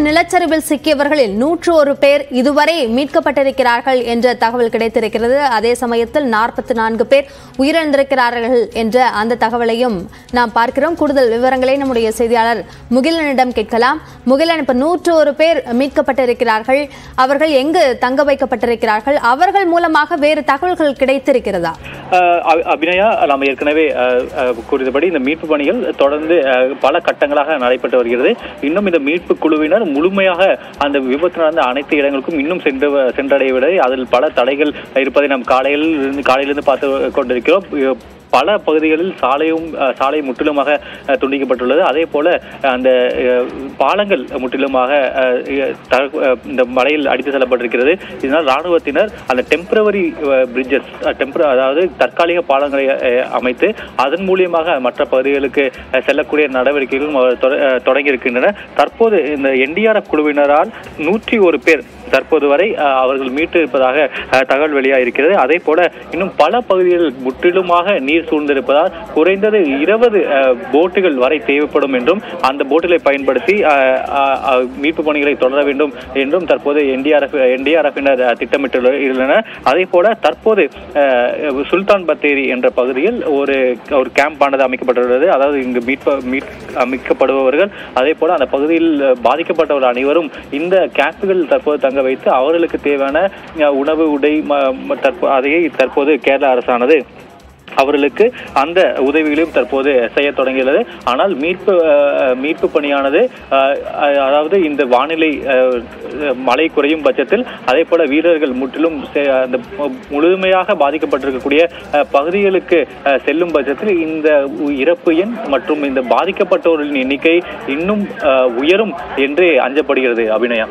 நிலச்சரிவில் சிக்கியவர்களில் நூற்று ஒரு பேர் இதுவரை மீட்கப்பட்டிருக்கிறார்கள் என்ற தகவல் கிடைத்திருக்கிறது அதே சமயத்தில் நாற்பத்தி நான்கு பேர் உயிரிழந்திருக்கிறார்கள் என்ற அந்த தகவலையும் நாம் பார்க்கிறோம் கூடுதல் விவரங்களை நம்முடைய செய்தியாளர் முகிலனிடம் கேட்கலாம் முகிலன் இப்ப நூற்று ஒரு பேர் மீட்கப்பட்டிருக்கிறார்கள் அவர்கள் எங்கு தங்க வைக்கப்பட்டிருக்கிறார்கள் அவர்கள் மூலமாக வேறு தகவல்கள் கிடைத்திருக்கிறதா அஹ் அபி- அபிநயா நாம் ஏற்கனவே அஹ், அஹ், கூறியபடி இந்த மீட்பு பணிகள் தொடர்ந்து அஹ், பல கட்டங்களாக நடைபெற்று வருகிறது இன்னும் இந்த மீட்பு குழுவினர் முழுமையாக அந்த விபத்து நடந்த அனைத்து இடங்களுக்கும் இன்னும் சென்று வ- சென்றடையவில்லை அதில் பல தடைகள் இருப்பதை நாம் காலையில் இருந்து காலையிலிருந்து பார்த்து கொண்டிருக்கிறோம் இ- பல பகுதிகளில் சாலையும் அஹ், சாலை முற்றிலுமாக அஹ், துண்டிக்கப்பட்டுள்ளது அதே போல அஹ், அந்த அஹ், பாலங்கள் முற்றிலுமாக அஹ், த- அஹ், இந்த மலையில் அடித்து செல்லப்பட்டிருக்கிறது இதனால் ராணுவத்தினர் அந்த டெம்பரவரி பிரிட்ஜஸ் டெம்பர அதாவது தற்காலிக பாலங்களை அஹ், அமைத்து அதன் மூலியமாக மற்ற பகுதிகளுக்கு அஹ், செல்லக்கூடிய நடவடிக்கைகளும் அவர் தொட- அஹ், தொடங்கியிருக்கின்றன தற்போது இந்த என்டிஆர்எஃப் குழுவினரால் நூற்றி ஒரு பேர் தற்போது வரை அஹ், அவர்கள் மீட்டு இருப்பதாக அஹ், தகவல் வெளியாக இருக்கிறது அதே போல இன்னும் பல பகுதிகளில் முற்றிலுமாக நீர் சூழ்ந்திருப்பதால் குறைந்தது இருபது போட்டுகள் வரை தேவைப்படும் என்றும் அந்த போட்டுகளை பயன்படுத்தி அஹ், அஹ், அஹ், மீட்பு பணிகளை தொடர வேண்டும் என்றும் தற்போது என்டிஆர்எஃப் என்டிஆர்எஃபினர் திட்டமிட்டுள்ளனர் அதே போல தற்போது அஹ், சுல்தான் பத்தேரி என்ற பகுதியில் ஒரு ஒரு கேம்ப் ஆனது அமைக்கப்பட்டுள்ளது அதாவது இங்கு மீட்ப மீட் அமைக்கப்படுபவர்கள் அதே போல அந்த பகுதியில் பாதிக்கப்பட்டவர்கள் அனைவரும் இந்த கேம்புகள் தற்போது தங்க வைத்து அவர்களுக்கு தேவையான அஹ், உணவு உடை ம- ம- தற்போ அதையே தற்போது கேரள அரசானது அவர்களுக்கு அந்த உதவிகளையும் தற்போது செய்ய தொடங்கியுள்ளது ஆனால் மீட்பு அஹ், மீட்பு பணியானது அஹ், அஹ், அதாவது இந்த வானிலை அஹ், மழை குறையும் பட்சத்தில் அதே போல வீரர்கள் முற்றிலும் செ- அந்த முழுமையாக பாதிக்கப்பட்டிருக்கக்கூடிய அஹ், பகுதிகளுக்கு அஹ், செல்லும் பட்சத்தில் இந்த உ- இறப்பு எண் மற்றும் இந்த பாதிக்கப்பட்டவர்களின் எண்ணிக்கை இன்னும் அஹ், உயரும் என்று அஞ்சப்படுகிறது அபிநயா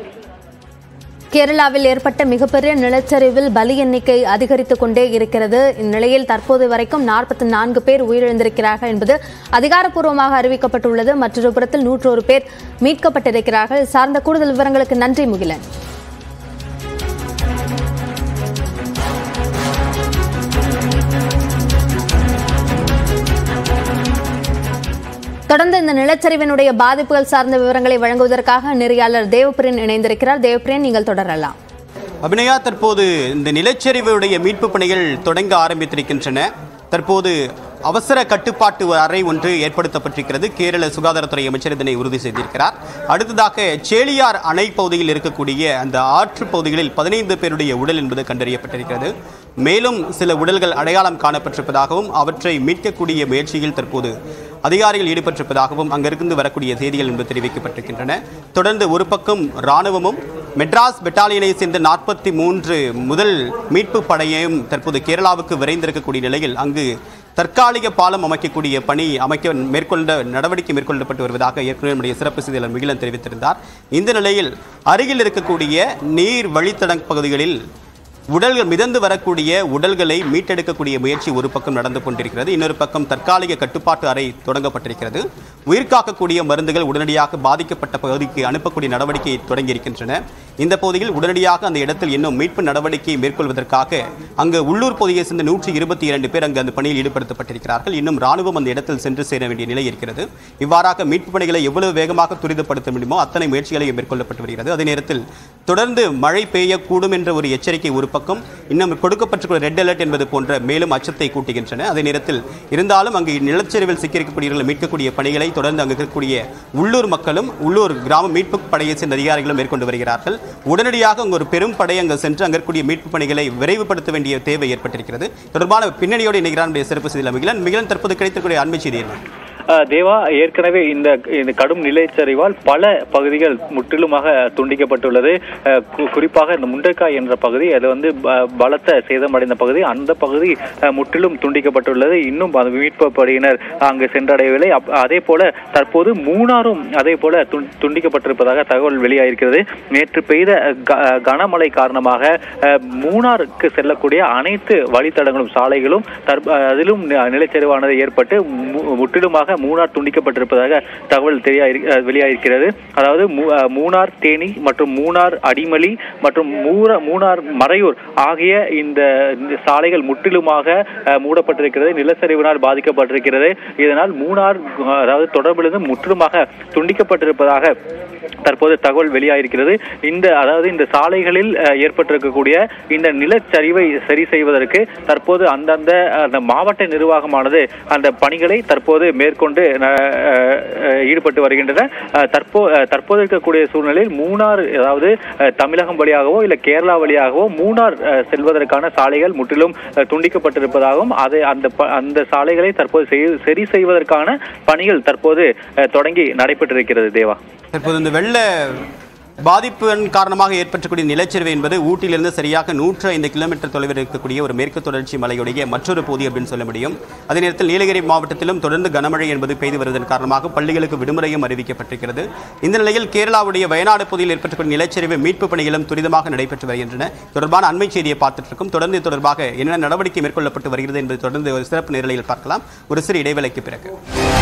கேரளாவில் ஏற்பட்ட மிகப்பெரிய நிலச்சரிவில் பலி எண்ணிக்கை அதிகரித்துக் கொண்டே இருக்கிறது இந்நிலையில் தற்போது வரைக்கும் நாற்பத்தி நான்கு பேர் உயிரிழந்திருக்கிறார்கள் என்பது அதிகாரப்பூர்வமாக அறிவிக்கப்பட்டுள்ளது மற்றொரு புறத்தில் நூற்றொரு பேர் மீட்கப்பட்டிருக்கிறார்கள் இது சார்ந்த கூடுதல் விவரங்களுக்கு நன்றி முகிலன் தொடர்ந்து இந்த நிலச்சரிவினுடைய பாதிப்புகள் சார்ந்த விவரங்களை வழங்குவதற்காக நெறியாளர் தேவபிரியன் இணைந்திருக்கிறார் தேவபிரியன் நீங்கள் தொடரலாம் அபிநயா தற்போது இந்த நிலச்சரிவுடைய மீட்பு பணிகள் தொடங்க ஆரம்பித்திருக்கின்றன தற்போது அவசர கட்டுப்பாட்டு அறை ஒன்று ஏற்படுத்தப்பட்டிருக்கிறது கேரள சுகாதாரத்துறை அமைச்சர் இதனை உறுதி செய்திருக்கிறார் அடுத்ததாக சேலியார் அணை பகுதியில் இருக்கக்கூடிய அந்த ஆற்று பகுதிகளில் பதினைந்து பேருடைய உடல் என்பது கண்டறியப்பட்டிருக்கிறது மேலும் சில உடல்கள் அடையாளம் காணப்பட்டிருப்பதாகவும் அவற்றை மீட்கக்கூடிய முயற்சியில் தற்போது அதிகாரிகள் ஈடுபட்டிருப்பதாகவும் அங்கிருந்து வரக்கூடிய செய்திகள் என்பது தெரிவிக்கப்பட்டிருக்கின்றன தொடர்ந்து ஒரு பக்கம் இராணுவமும் மெட்ராஸ் பெட்டாலியனை சேர்ந்த நாற்பத்தி மூன்று முதல் மீட்பு படையையும் தற்போது கேரளாவுக்கு விரைந்திருக்கக்கூடிய நிலையில் அங்கு தற்காலிக பாலம் அமைக்கக்கூடிய பணி அமைக்க மேற்கொண்ட நடவடிக்கை மேற்கொள்ளப்பட்டு வருவதாக ஏற்கனவே நம்முடைய சிறப்பு செய்தியாளர் மிகிலன் தெரிவித்திருந்தார் இந்த நிலையில் அருகில் இருக்கக்கூடிய நீர் வழித்தட பகுதிகளில் உடல்கள் மிதந்து வரக்கூடிய உடல்களை மீட்டெடுக்கக்கூடிய முயற்சி ஒரு பக்கம் நடந்து கொண்டிருக்கிறது இன்னொரு பக்கம் தற்காலிக கட்டுப்பாட்டு அறை தொடங்கப்பட்டிருக்கிறது உயிர் காக்கக்கூடிய மருந்துகள் உடனடியாக பாதிக்கப்பட்ட பகுதிக்கு அனுப்பக்கூடிய நடவடிக்கை தொடங்கியிருக்கின்றன இந்த பகுதியில் உடனடியாக அந்த இடத்தில் இன்னும் மீட்பு நடவடிக்கையை மேற்கொள்வதற்காக அங்கு உள்ளூர் பகுதியை சேர்ந்த நூற்றி இருபத்தி இரண்டு பேர் அங்கு அந்த பணியில் ஈடுபடுத்தப்பட்டிருக்கிறார்கள் இன்னும் ராணுவம் அந்த இடத்தில் சென்று சேர வேண்டிய நிலை இருக்கிறது இவ்வாறாக மீட்பு பணிகளை எவ்வளவு வேகமாக துரிதப்படுத்த முடியுமோ அத்தனை முயற்சிகளை மேற்கொள்ளப்பட்டு வருகிறது அதே நேரத்தில் தொடர்ந்து மழை பெய்யக்கூடும் என்ற ஒரு எச்சரிக்கை ஒரு பக்கம் இன்னும் கொடுக்கப்பட்டிருக்கிற ரெட் அலர்ட் என்பது போன்ற மேலும் அச்சத்தை கூட்டுகின்றன அதே நேரத்தில் இருந்தாலும் அங்கு நிலச்சரிவில் சிக்கியிருக்கக்கூடியவர்களை மீட்கக்கூடிய பணிகளை தொடர்ந்து அங்கு இருக்கக்கூடிய உள்ளூர் மக்களும் உள்ளூர் கிராம மீட்பு படையை சேர்ந்த அதிகாரிகளும் மேற்கொண்டு வருகிறார்கள் உடனடியாக அங்கு ஒரு பெரும் படை அங்கு சென்று அங்க இருக்கக்கூடிய மீட்பு பணிகளை விரைவுபடுத்த வேண்டிய தேவை ஏற்பட்டிருக்கிறது தொடர்பான பின்னணியோடு இணைகிறார் நம்முடைய சிறப்பு செய்தியில் மிகிலன் மிகிலன் தற்போது கிடைத்திருக்கூடிய அண்மை செய்தி என்ன அஹ் தேவா ஏற்கனவே இந்த இந்த கடும் நிலச்சரிவால் பல பகுதிகள் முற்றிலுமாக துண்டிக்கப்பட்டுள்ளது அஹ் கு- குறிப்பாக இந்த முண்டைக்காய் என்ற பகுதி அது வந்து ப- பலத்த சேதமடைந்த பகுதி அந்த பகுதி அஹ், முற்றிலும் துண்டிக்கப்பட்டுள்ளது இன்னும் அந்த மீட்பு படையினர் அங்கு சென்றடையவில்லை அப்- அதே போல தற்போது மூணாரும் அதே போல துண்- துண்டிக்கப்பட்டிருப்பதாக தகவல் வெளியாயிருக்கிறது நேற்று பெய்த க- கனமழை காரணமாக அஹ், மூணாருக்கு செல்லக்கூடிய அனைத்து வழித்தடங்களும் சாலைகளும் தற்ப- அதிலும் நி- நிலச்சரிவானது ஏற்பட்டு மு- முற்றிலுமாக முழுமையாக மூணார் துண்டிக்கப்பட்டிருப்பதாக தகவல் தெரிய வெளியாயிருக்கிறது அதாவது மூ- அஹ், மூணார் தேனி மற்றும் மூணார் அடிமலி மற்றும் மூர மூணார் மறையூர் ஆகிய இந்த இந்த சாலைகள் முற்றிலுமாக அஹ், மூடப்பட்டிருக்கிறது நிலச்சரிவினால் பாதிக்கப்பட்டிருக்கிறது இதனால் மூணார் அஹ், அதாவது தொடர்பிலிருந்து முற்றிலுமாக துண்டிக்கப்பட்டிருப்பதாக தற்போது தகவல் வெளியாயிருக்கிறது இந்த அதாவது இந்த சாலைகளில் அஹ், ஏற்பட்டிருக்கக்கூடிய இந்த நிலச்சரிவை சரி செய்வதற்கு தற்போது அந்தந்த அந்த மாவட்ட நிர்வாகமானது அந்த பணிகளை தற்போது மேற்கொண்டு அஹ், அஹ், ஈடுபட்டு வருகின்றன அஹ், தற்போ அஹ், தற்போது இருக்கக்கூடிய சூழ்நிலையில் மூணார் அதாவது அஹ், தமிழகம் வழியாகவோ இல்ல கேரளா வழியாகவோ மூணார் அஹ், செல்வதற்கான சாலைகள் முற்றிலும் அஹ், துண்டிக்கப்பட்டிருப்பதாகவும் அதை அந்த ப- அந்த சாலைகளை தற்போது செய்- சரி செய்வதற்கான பணிகள் தற்போது அஹ், தொடங்கி நடைபெற்றிருக்கிறது தேவா தற்போது இந்த வெள்ள பாதிப்பின் காரணமாக ஏற்பட்டக்கூடிய நிலச்சரிவு என்பது ஊட்டியிலிருந்து சரியாக நூற்று ஐந்து கிலோமீட்டர் தொலைவில் இருக்கக்கூடிய ஒரு மேற்கு தொடர்ச்சி மலையுடைய மற்றொரு பகுதி அப்படின்னு சொல்ல முடியும் அதே நேரத்தில் நீலகிரி மாவட்டத்திலும் தொடர்ந்து கனமழை என்பது பெய்து வருவதன் காரணமாக பள்ளிகளுக்கு விடுமுறையும் அறிவிக்கப்பட்டிருக்கிறது இந்த நிலையில் கேரளாவுடைய வயநாடு பகுதியில் ஏற்பட்டக்கூடிய நிலச்சரிவு மீட்பு பணிகளும் துரிதமாக நடைபெற்று வருகின்றன தொடர்பான அண்மை செய்தியை பார்த்துட்டு இருக்கும் தொடர்ந்து இது தொடர்பாக என்ன நடவடிக்கை மேற்கொள்ளப்பட்டு வருகிறது என்பது தொடர்ந்து ஒரு சிறப்பு நிரலையில் பார்க்கலாம் ஒரு சிறு இடைவேளைக்கு பிறகு